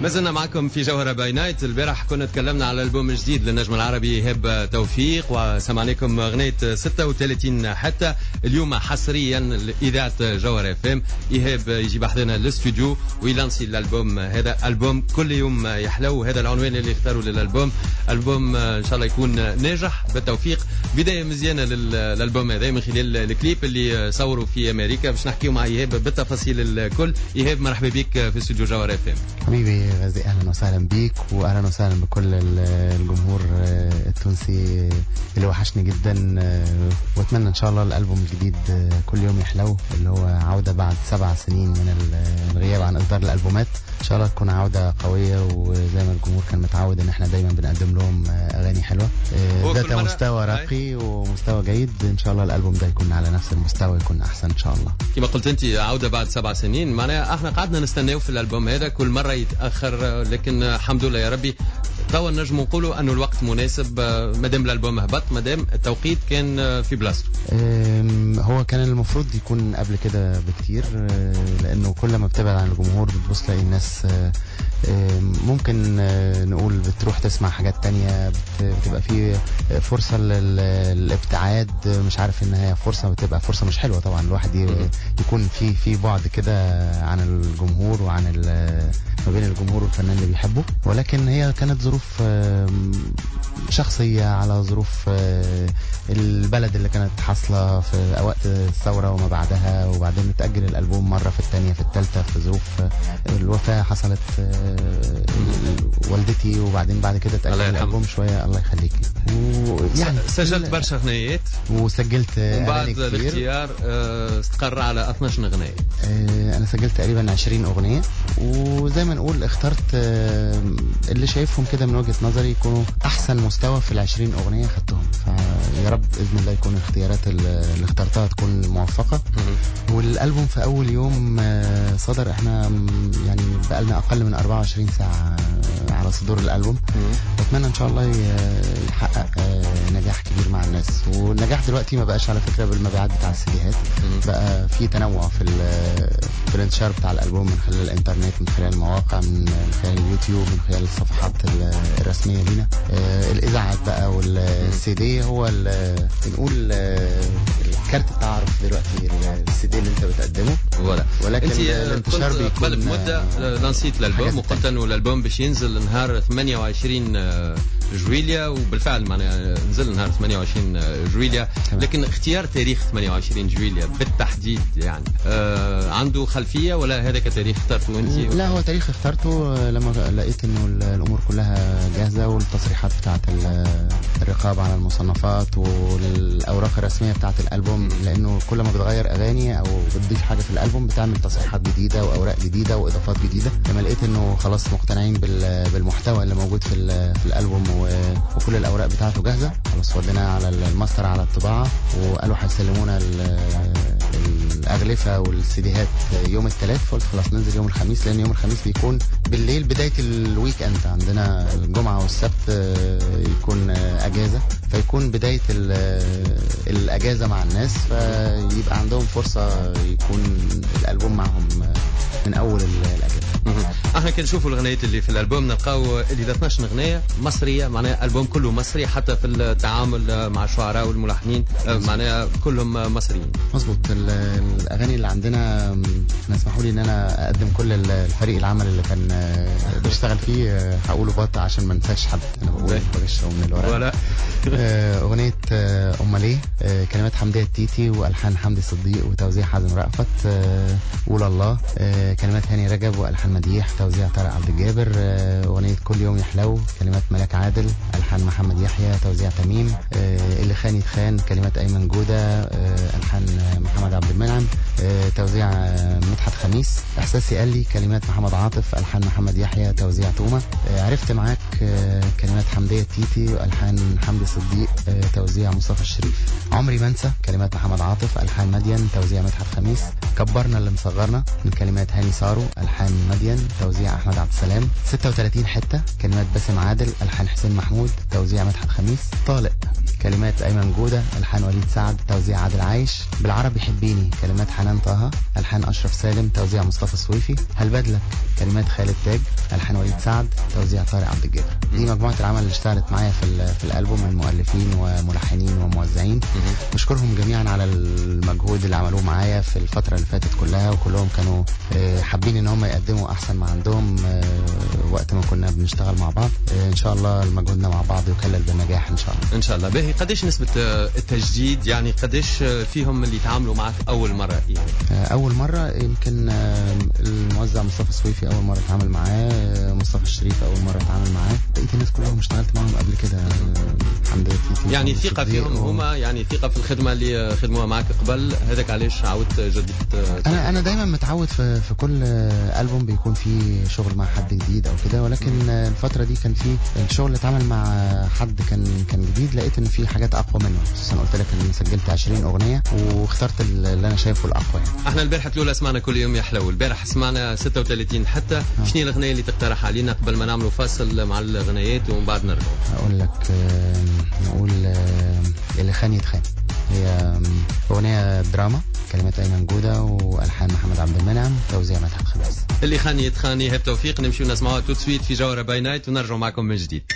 ما زلنا معكم في جوهرة باي نايت البارح كنا تكلمنا على البوم جديد للنجم العربي هب توفيق وسمعناكم اغنية 36 حتى اليوم حصريا لإذاعة جوهرة اف ام ايهاب يجي بحذنا الاستوديو ويلانسي الالبوم هذا البوم كل يوم يحلو هذا العنوان اللي اختاروا للالبوم البوم ان شاء الله يكون ناجح بالتوفيق بداية مزيانة للالبوم هذا من خلال الكليب اللي صوروا في امريكا باش نحكيو مع ايهاب بالتفاصيل الكل ايهاب مرحبا بك في استوديو جوهرة اف ام حبيبي غازي اهلا وسهلا بيك واهلا وسهلا بكل الجمهور التونسي اللي وحشني جدا واتمنى ان شاء الله الالبوم الجديد كل يوم يحلو اللي هو عوده بعد سبع سنين من الغياب عن اصدار الالبومات ان شاء الله تكون عوده قويه وزي ما الجمهور كان متعود ان احنا دايما بنقدم لهم اغاني حلوه ذات مستوى راقي ومستوى جيد ان شاء الله الالبوم ده يكون على نفس المستوى يكون احسن ان شاء الله كما قلت انت عوده بعد سبع سنين معناها احنا قعدنا نستناو في الالبوم هذا كل مره يتاخر لكن الحمد لله يا ربي توا نجم نقولوا انه الوقت مناسب مادام الالبوم هبط مادام التوقيت كان في بلاصته هو كان المفروض يكون قبل كده بكتير لانه كل ما بتبعد عن الجمهور بتبص تلاقي الناس ممكن نقول بتروح تسمع حاجات تانية بتبقى في فرصة للابتعاد مش عارف ان هي فرصة بتبقى فرصة مش حلوة طبعا الواحد يكون في في بعد كده عن الجمهور وعن ما بين الجمهور والفنان اللي بيحبه ولكن هي كانت ظروف شخصية على ظروف البلد اللي كانت حاصلة في وقت الثورة وما بعدها وبعدين اتأجل الألبوم مرة في الثانية في الثالثة في ظروف الوفاة حصلت والدتي وبعدين بعد كده اتأجل الألبوم شوية الله يخليك ويعني سجلت برشا أغنيات وسجلت وبعد الاختيار استقر على 12 أغنية أنا سجلت تقريبا 20 أغنية وزي ما نقول اخترت اللي شايفهم كده من وجهة نظري يكونوا أحسن مستوى في ال 20 أغنية خدتهم فيا رب بإذن الله يكون الاختيارات اللي اخترتها تكون موفقة والألبوم في أول يوم صدر احنا يعني بقالنا أقل من 24 ساعة على صدور الألبوم أتمنى إن شاء الله يحقق نجاح كبير مع الناس والنجاح دلوقتي ما بقاش على فكرة بالمبيعات بتاع السيديهات بقى في تنوع في في الانتشار بتاع الألبوم من خلال الإنترنت من خلال المواقع من خلال اليوتيوب من خلال الصفحات الرسمية لينا الإذاعات بقى والسي دي هو نقول كارت التعارف دلوقتي السي دي اللي انت بتقدمه ولا ولكن انت الانتشار كنت بيكون قبل مده لانسيت الالبوم وقلت انه الالبوم باش ينزل نهار 28 جويليا وبالفعل معناها نزل نهار 28 جويليا لكن اختيار تاريخ 28 جويليا بالتحديد يعني آه عنده خلفيه ولا هذا كتاريخ اخترته انت لا هو تاريخ اخترته لما لقيت انه الامور كلها جاهزه والتصريحات بتاعه الرقابه على المصنفات والاوراق الرسميه بتاعه الالبوم لانه كل ما بتغير اغاني او بتضيف حاجه في الالبوم بتعمل تصريحات جديده واوراق جديده واضافات جديده لما لقيت انه خلاص مقتنعين بالمحتوى اللي موجود في في الالبوم وكل الاوراق بتاعته جاهزه خلاص ودينا على الماستر على الطباعه وقالوا هيسلمونا الاغلفه والسيديهات يوم الثلاث فقلت خلاص ننزل يوم الخميس لان يوم الخميس بيكون بالليل بدايه الويك اند عندنا الجمعه والسبت يكون اجازه فيكون بدايه الاجازه مع الناس فيبقى عندهم فرصه يكون الالبوم معهم من اول الاجازه احنا كي نشوفوا الاغنيات اللي في الالبوم نلقاو اللي 12 اغنيه مصريه معناها الالبوم كله مصري حتى في التعامل مع الشعراء والملحنين معناها كلهم مصريين مظبوط الاغاني اللي عندنا اسمحوا لي ان انا اقدم كل الفريق العمل اللي كان بيشتغل فيه هقوله بط عشان ما انساش حد انا بقول بغش من الورق ولا اغنيه امال ايه كلمات حمديه التيتي والحان حمدي صديق وتوزيع حازم رأفت قول الله كلمات هاني رجب والحان مديح توزيع طارق عبد الجابر اغنيه كل يوم يحلو كلمات ملاك عادل الحان محمد يحيى توزيع تميم اللي خان يتخان كلمات ايمن جوده الحان محمد عبد المنعم توزيع مدحت خميس احساسي قال لي كلمات محمد عاطف الحان محمد يحيى توزيع توما عرفت معاك كلمات حمديه تيتي والحان حمدي صديق توزيع مصطفى الشريف عمري ما انسى كلمات محمد عاطف الحان مدين توزيع مدحت خميس كبرنا اللي مصغرنا من كلمات هاني صارو الحان مدين توزيع احمد عبد السلام 36 حته كلمات باسم عادل الحان حسين محمود توزيع مدحت خميس طالق كلمات ايمن جوده الحان وليد سعد توزيع عادل عايش بالعربي حبيني كلمات حنان طه الحان اشرف سالم توزيع مصطفى السويفي هل بدلك كلمات خالد تاج الحان الحان وليد سعد توزيع طارق عبد الجابر دي مجموعه العمل اللي اشتغلت معايا في ال- في الالبوم من مؤلفين وملحنين وموزعين بشكرهم جميعا على المجهود اللي عملوه معايا في الفتره اللي فاتت كلها وكلهم كانوا آه، حابين ان هم يقدموا احسن ما عندهم آه، وقت ما كنا بنشتغل مع بعض آه، ان شاء الله مجهودنا مع بعض يكلل بالنجاح ان شاء الله ان شاء الله باهي قديش نسبه آه، التجديد يعني قديش آه، فيهم اللي يتعاملوا معك اول مره يعني آه، اول مره يمكن آه، الموزع مصطفى السويفي اول مره اتعامل معاه آه، مصطفى الشريف اول مره اتعامل معاه بقيه الناس كلهم اشتغلت معاهم قبل كده آه، حمدية تيتي يعني محمد ثقه صديق فيهم و- هما يعني ثقه في الخدمه اللي آه، خدموها معك قبل هذاك علاش عاودت جددت آه، انا انا دايما متعود في في كل آه، البوم بيكون فيه شغل مع حد جديد او كده ولكن آه، الفتره دي كان في الشغل اللي اتعمل مع حد كان كان جديد لقيت ان في حاجات اقوى منه خصوصا قلت لك ان أنا سجلت 20 اغنيه واخترت اللي انا شايفه الاقوى يعني احنا البارحة الاولى سمعنا كل يوم يحلو البارح سمعنا 36 حتى شنو هي الاغنيه اللي تقترح علينا قبل ما نعملوا فاصل مع الاغنيات ومن بعد نرجعوا هقول لك آه، نقول آه، اللي خان يتخان هي آم، اغنيه دراما كلمات ايمن جوده والحان محمد عبد المنعم توزيع مدحت خميس اللي خاني يتخاني هاب توفيق نمشيو نسمعوها تو سويت في جوهرة باي نايت ونرجعوا معكم من جديد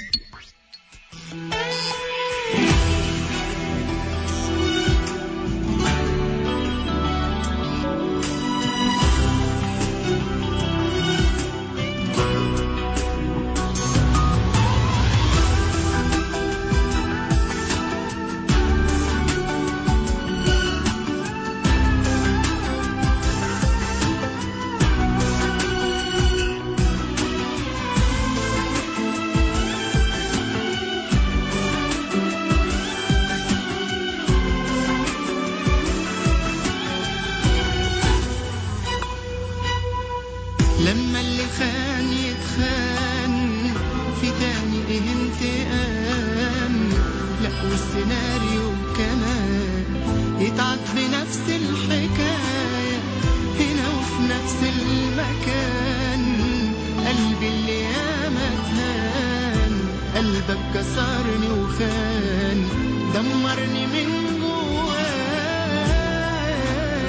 لما اللي خان يتخان في تاني ايه انتقام لا والسيناريو كمان يتعاد بنفس الحكاية هنا وفي نفس المكان قلبي اللي ياما اتهان قلبك كسرني وخان دمرني من جوايا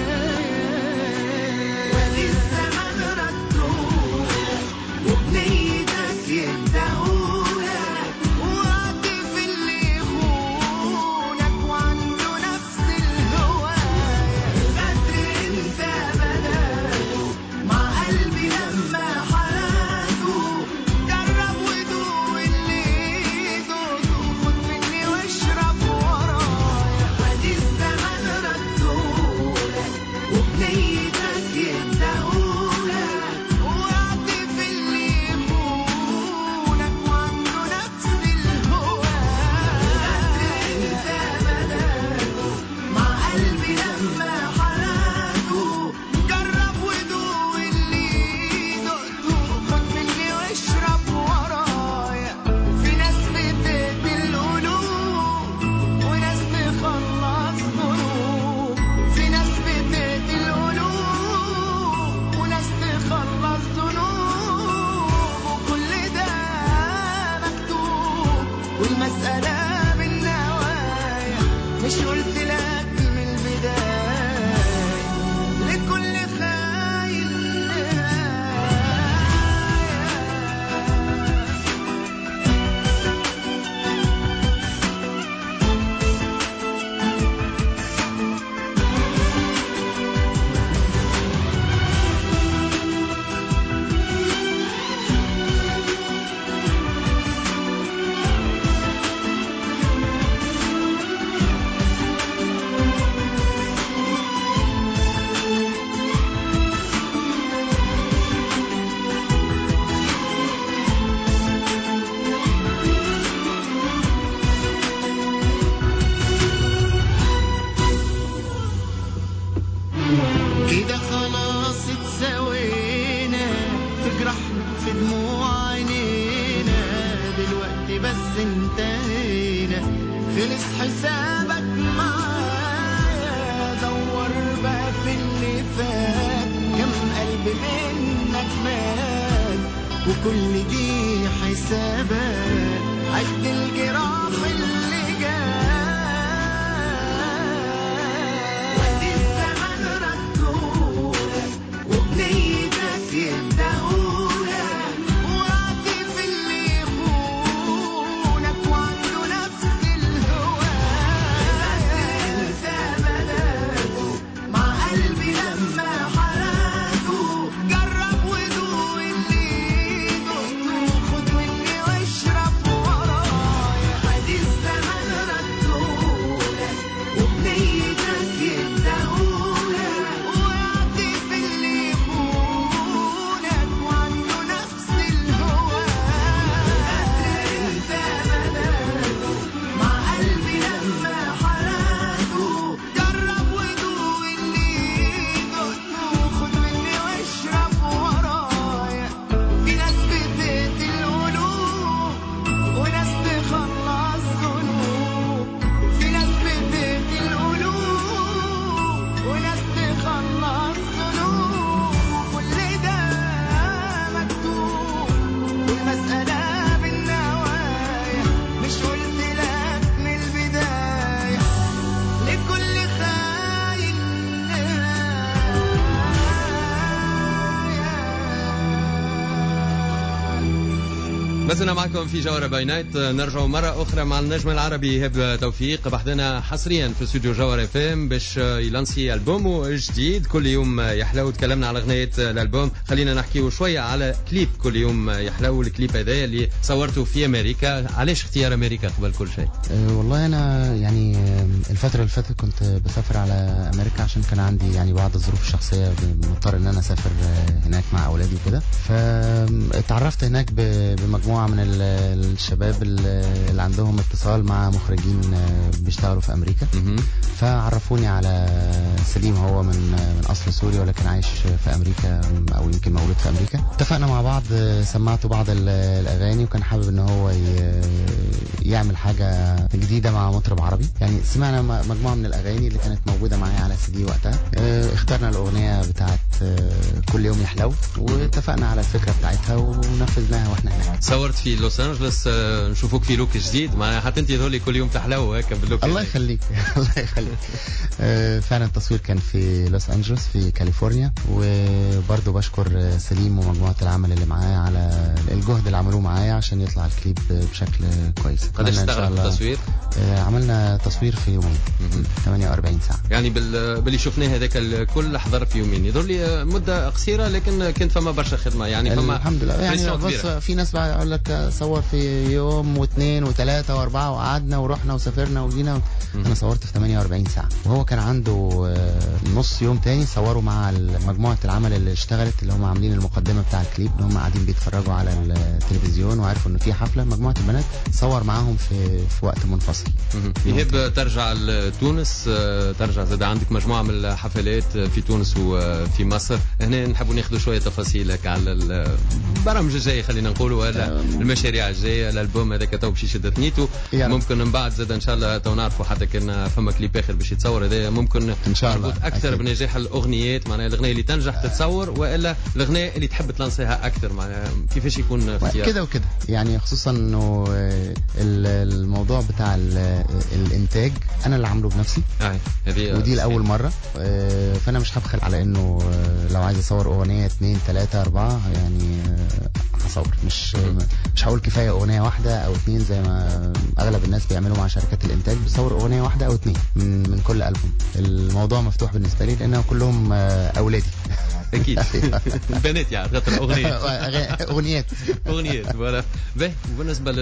ودي الزمن ردولك وبنيتك يدهولك وعاطف اللي يخونك وعنده نفس الهواية الغدر انت بداله مع قلبي لما حرقته جرب ودوق اللي دوقته خد مني واشرب ورايا ودي الزمن ردولك وبنيتك يدهولك وعاطف اللي يخونك وعنده نفس الهواية انت بداله مع قلبي لما حرقته جرب ودوق اللي دقته خد مني واشرب ورايا في ناس بتقتل قلوب وناس تخلص ذنوب في ناس بتقتل قلوب وناس تخلص ذنوب وكل ده مكتوب والمسألة بالنوايا مش قلت لك من البداية لكل خاين نهاية كده خلاص اتسوينا تجرحنا في دموع عينينا دلوقتي بس انتهينا خلص حسابك معايا دور بقى في اللي فات كم قلب منك مات وكل دي حسابات عد الجراح اللي جاي ودي الزمن ردولك وبنيتك يدهولك لازلنا معكم في جوهرة باي نايت نرجع مرة أخرى مع النجم العربي إيهاب توفيق بحثنا حصريا في استوديو جوهرة اف ام باش يلانسي ألبوم جديد كل يوم يحلو تكلمنا على أغنية الألبوم خلينا نحكيو شوية على كليب كل يوم يحلو الكليب هذا اللي صورته في أمريكا علاش اختيار أمريكا قبل كل شيء أه، والله انا يعني أه، الفتره اللي فاتت كنت بسافر على امريكا عشان كان عندي يعني بعض الظروف الشخصيه مضطر ان انا اسافر أه، هناك مع اولادي وكده فاتعرفت هناك ب- بمجموعه من ال- الشباب اللي اللي عندهم اتصال مع مخرجين أه، بيشتغلوا في امريكا مهم. فعرفوني على سليم هو من من اصل سوري ولكن عايش في امريكا او يمكن مولود في امريكا اتفقنا مع بعض سمعته بعض ال- الاغاني وكان حابب ان هو ي- يعمل حاجه جديده مع مطرب عربي يعني سمعنا م- مجموعه من الاغاني اللي كانت موجوده معايا على سي دي وقتها اه، اخترنا الاغنيه بتاعت اه، كل يوم يحلو واتفقنا على الفكره بتاعتها ونفذناها واحنا هناك صورت في لوس أنجلوس آه، نشوفوك في لوك جديد معناها حتى أنت تقولي كل يوم تحلو هيك باللوك الله هذا. يخليك الله يخليك آه، فعلا التصوير كان في لوس انجلوس في كاليفورنيا وبرضه بشكر آه، سليم ومجموعه العمل اللي معاه على الجهد اللي عملوه معايا عشان يطلع الكليب بشكل كويس قداش أتمنى إن شاء اشتغل في الله- التصوير آه، عملنا تصوير في يومين مهم. 48 ساعه يعني بال... باللي شفناه هذاك الكل حضر في يومين يظهر لي آه، مده قصيره لكن كانت فما برشا خدمه يعني فما الحمد لله يعني بريسيون بص كبيرة. في ناس بقى يقول لك صور في يوم واثنين وثلاثه واربعه وقعدنا ورحنا وسافرنا وجينا انا صورت في 48 ساعه وهو كان عنده آه، نص يوم تاني صوروا مع مجموعه العمل اللي اشتغلت اللي هم عاملين المقدمه بتاع الكليب اللي هم قاعدين بيتفرجوا على التلفزيون وعرفوا ان في حفله مجموعه البنات صور معاهم في في وقت منفصل مهم. يهب ترجع لتونس آه، ترجع زاد عندك مجموعه من الحفلات في تونس وفي مصر هنا نحبوا ناخذوا شويه تفاصيلك على البرامج الجايه خلينا نقولوا ولا المشاريع الجايه الالبوم هذاك تو باش يشد ثنيته يا رب. ممكن من بعد زاد ان شاء الله تو نعرفوا حتى كان فما كليب اخر باش يتصور هذا ممكن إن شاء الله. مربوط اكثر أكيد. بنجاح الاغنيات معناها الاغنيه اللي تنجح تتصور والا الاغنيه اللي تحب تلانسيها اكثر معناها كيفاش يكون اختيار كده وكده يعني خصوصا انه آه، ال- الموضوع بتاع ال- الانتاج انا اللي عامله بنفسي آه، هذه ودي لاول مره آه، فانا مش هبخل على انه آه، لو عايز اصور اغنيه اتنين تلاته اربعه يعني آه، هصور مش مش هقول كفايه اغنيه واحده او اتنين زي ما اغلب الناس بيعملوا مع شركات الانتاج بيصور اغنيه واحده او اتنين من من كل البوم الموضوع مفتوح بالنسبه لي لانهم كلهم آه، اولادي اكيد البنات يعني خاطر اغنيه أغ- اغنيات اغنيات فوالا باهي وبالنسبه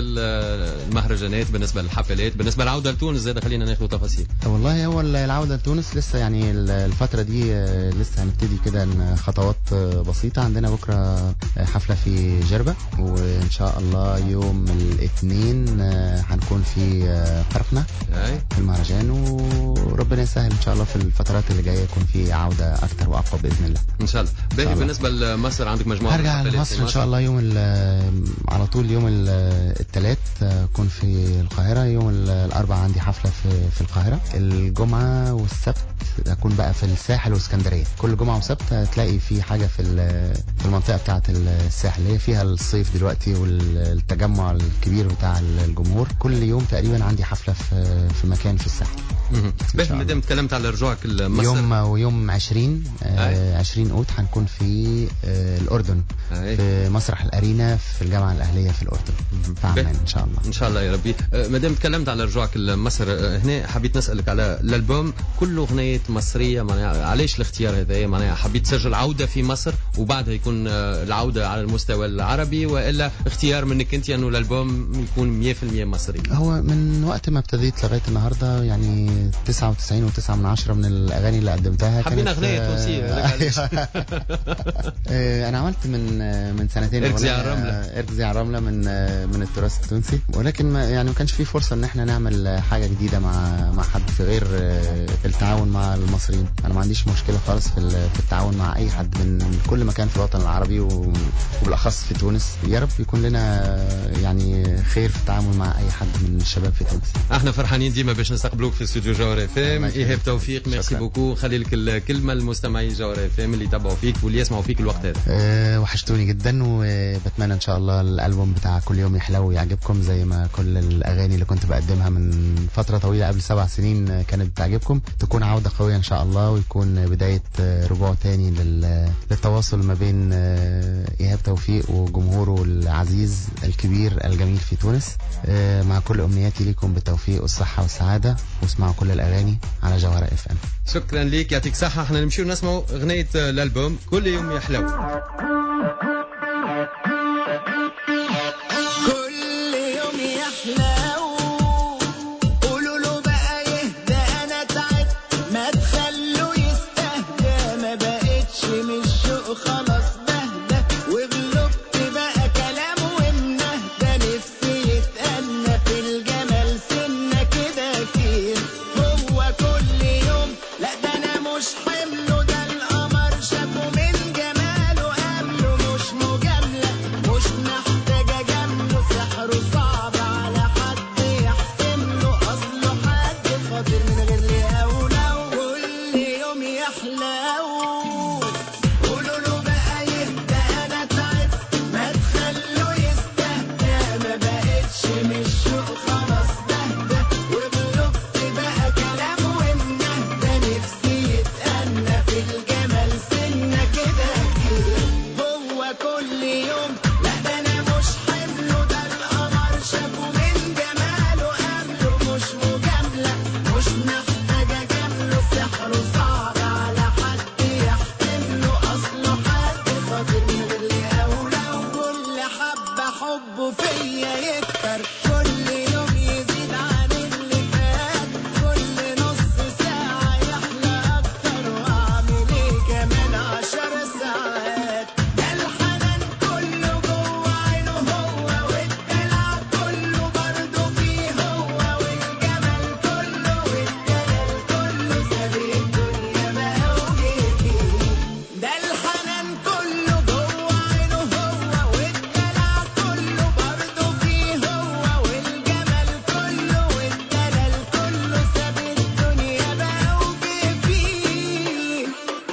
للمهرجانات بالنسبه للحفلات بالنسبه للعوده لتونس زاد خلينا ناخذ تفاصيل والله هو العودة لتونس لسه يعني الفترة دي آه، لسه هنبتدي كده إن خطوات آه، بسيطة عندنا بكرة آه، حفلة في جربة وإن شاء الله يوم الاثنين آه، هنكون في آه، قرقنة هاي في المهرجان وربنا يسهل إن شاء الله في الفترات اللي جاية يكون في عودة أكتر وأقوى بإذن الله ان شاء الله باهي الله. بالنسبه لمصر عندك مجموعه من هرجع الحفلات في لمصر ان شاء الله يوم ال- على طول يوم الثلاث اكون في القاهره يوم ال- الاربعاء عندي حفله في في القاهره الجمعه والسبت اكون بقى في الساحل واسكندريه كل جمعه وسبت هتلاقي في حاجه في ال- في المنطقه بتاعه الساحل اللي هي فيها الصيف دلوقتي والتجمع الكبير بتاع الجمهور كل يوم تقريبا عندي حفله في في مكان في الساحل مهم. باهي شاء ما دام تكلمت على رجوعك لمصر يوم ويوم 20 أي. آه 20 اوت هنكون في آه الاردن هاي. في مسرح الارينا في الجامعه الاهليه في الاردن في عمان ان شاء الله ان شاء الله يا ربي آه، ما دام تكلمت على رجوعك لمصر آه، هنا حبيت نسالك على الالبوم كله اغنيات مصريه معناها علاش الاختيار هذا معناها حبيت تسجل عوده في مصر وبعدها يكون آه، العوده على المستوى العربي والا اختيار منك انت انه الالبوم يكون 100% مصري هو من وقت ما ابتديت لغايه النهارده يعني 99 و9 من عشرة من الاغاني اللي قدمتها حابين كانت، أغنية آه، تونسية، لك علاش؟ آه، انا عملت من آه، من سنتين اركزي أغنية، على الرملة. آه، اركزي على الرمله من آه، من التراث التونسي ولكن ما يعني ما كانش في فرصه ان احنا نعمل آه، حاجه جديده مع مع حد في غير آه، التعاون مع المصريين انا ما عنديش مشكله خالص في ال- في التعاون مع اي حد من كل مكان في الوطن العربي و- وبالاخص في تونس يا رب يكون لنا آه، يعني خير في التعامل مع اي حد من الشباب في تونس احنا فرحانين ديما باش نستقبلوك في استوديو جوهر اف ام الله يخليك. ايهاب توفيق ميرسي شكراً. بوكو خلي لك الكلمه لمستمعي جوهر اف ام اللي يتبعوا يتابعوا فيك واللي يسمعوا فيك الوقت هذا أه وحشتوني جدا وبتمنى ان شاء الله الالبوم بتاع كل يوم يحلو ويعجبكم زي ما كل الاغاني اللي كنت بقدمها من فتره طويله قبل سبع سنين كانت بتعجبكم تكون عوده قويه ان شاء الله ويكون بدايه رجوع تاني لل- للتواصل ما بين آه، ايهاب توفيق وجمهوره العزيز الكبير الجميل في تونس آه، مع كل امنياتي ليكم بالتوفيق والصحه والسعاده واسمعوا كل الاغاني على جوهره اف ام شكرا ليك يعطيك صحة احنا نمشيو نسمعوا اغنية الالبوم كل يوم يحلو كل يوم يحلو قولوا له بقى يهدى انا تعبت ما تخلوا يستهدى ما بقتش من الشوق خلاص بهدى وغلبت بقى كلام ومنهدى نفسي يتأنى في الجمال سنة كده كتير هو كل يوم لا ده انا مش حمله ده القمر شافه من جماله قبله مش مجاملة مش محتاجة جمله سحره صعب على حد يحسمله أصله حد خاطر من غير ليه أولى كل يوم يحلو قولوا له بقى يهدى أنا تعبت ما تخلوا يستهدى ما بقتش من الشوق خلاص بهدى وغلبت بقى كلام ومنهدى نفسي يتأنى في الجمال سنة كده كتير هو كل يوم لا ده انا مش حمله ده القمر شافه من جماله قبله مش مجاملة مش محتاجة جمله سحره صعب على حد يحتمله أصله حد خاطر من غير ليه أولى وكل حبة حبه فيا يكتر كل يوم يزيد عن اللي فات كل نص ساعة يحلى أكتر وأعمل إيه كمان عشر ساعات ده الحنان كله جوه عينه هو والدلع كله برضه فيه هو والجمال كله والدلال كله ساب الدنيا بقى وجه فيه ده الحنان كله جوه عينه هو والدلع كله برضه فيه هو والجمال كله والدلال كله ساب الدنيا بقى وجه فيه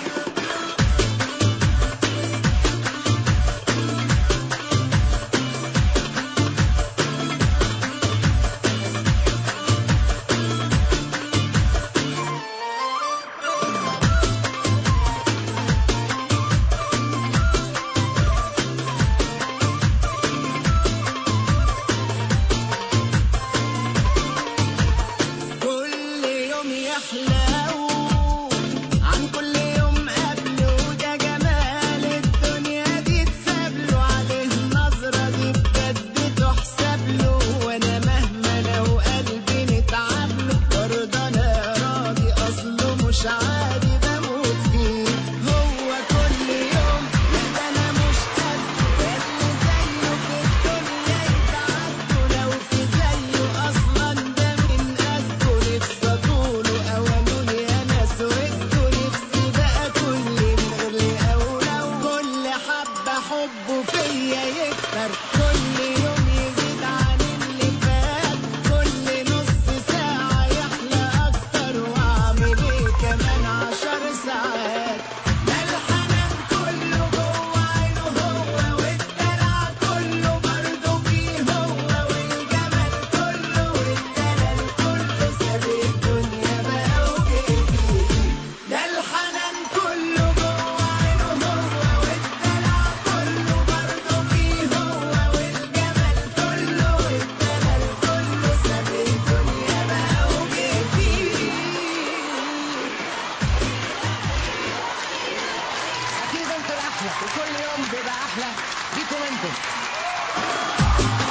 كل يوم يحلو عن كل يوم قبله ده جمال الدنيا دي تسابله عليه النظرة دي بجد تحسب له وانا مهما لو قلبي نتعب له برضه انا راضي اصله مش عادي بموت فيه هو كل يوم لا ده انا مش قده اللي زيه في الدنيا يتعدوا لو في زيه اصلا ده من قده نفسي اطوله اوانه يا ناس وده نفسي بقى كل من غير ليه اولى وكل حبه حبه فيا يكتر كل يوم يزيد عن اللي فات كل نص ساعه يحلى اكتر واعمل ايه كمان عشر ساعات ده الحنان كله جوه عينه هو والدلع كله برضه فيه هو والجمال كله والدلال كله ساب الدنيا بقى وجه فيه ده الحنان كله جوه عينه هو والدلع كله برضه فيه هو والجمال كله والدلال كله ساب الدنيا بقى وجه فيه اكيد انتوا الاحلى وكل يوم بيبقى احلى بيكم انتوا